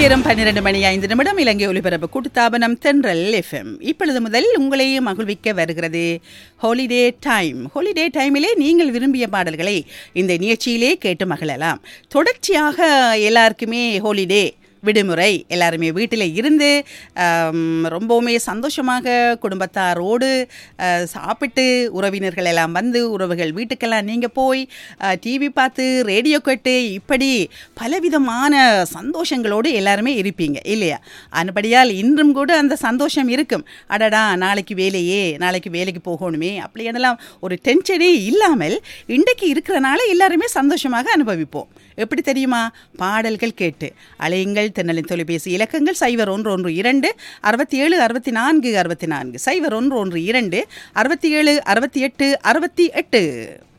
நேரம் பன்னிரண்டு மணி ஐந்து நிமிடம் இலங்கை ஒலிபரப்பு கூட்டுத்தாபனம் தென்றல் எஃப்எம் இப்பொழுது முதல் உங்களையும் மகிழ்விக்க வருகிறது ஹாலிடே டைம் ஹாலிடே டைமிலே நீங்கள் விரும்பிய பாடல்களை இந்த நிகழ்ச்சியிலே கேட்டு மகிழலாம் தொடர்ச்சியாக எல்லாருக்குமே ஹாலிடே விடுமுறை எல்லாருமே வீட்டில் இருந்து ஆம், ரொம்பவுமே சந்தோஷமாக குடும்பத்தாரோடு ஆ, சாப்பிட்டு உறவினர்கள் எல்லாம் வந்து உறவுகள் வீட்டுக்கெல்லாம் நீங்கள் போய் டிவி பார்த்து ரேடியோ கேட்டு இப்படி பலவிதமான சந்தோஷங்களோடு எல்லாருமே இருப்பீங்க இல்லையா அதுபடியால் இன்றும் கூட அந்த சந்தோஷம் இருக்கும் அடடா நாளைக்கு வேலையே நாளைக்கு வேலைக்கு போகணுமே அப்படி என்னெல்லாம் ஒரு டென்ஷனே இல்லாமல் இன்றைக்கு இருக்கிறனால எல்லாருமே சந்தோஷமாக அனுபவிப்போம் எப்படி தெரியுமா பாடல்கள் கேட்டு அலையுங்கள் தென்னலின் தொலைபேசி இலக்கங்கள் சைவர் ஒன்று ஒன்று இரண்டு அறுபத்தி ஏழு அறுபத்தி நான்கு அறுபத்தி நான்கு சைவர் ஒன்று ஒன்று இரண்டு அறுபத்தி ஏழு அறுபத்தி எட்டு அறுபத்தி எட்டு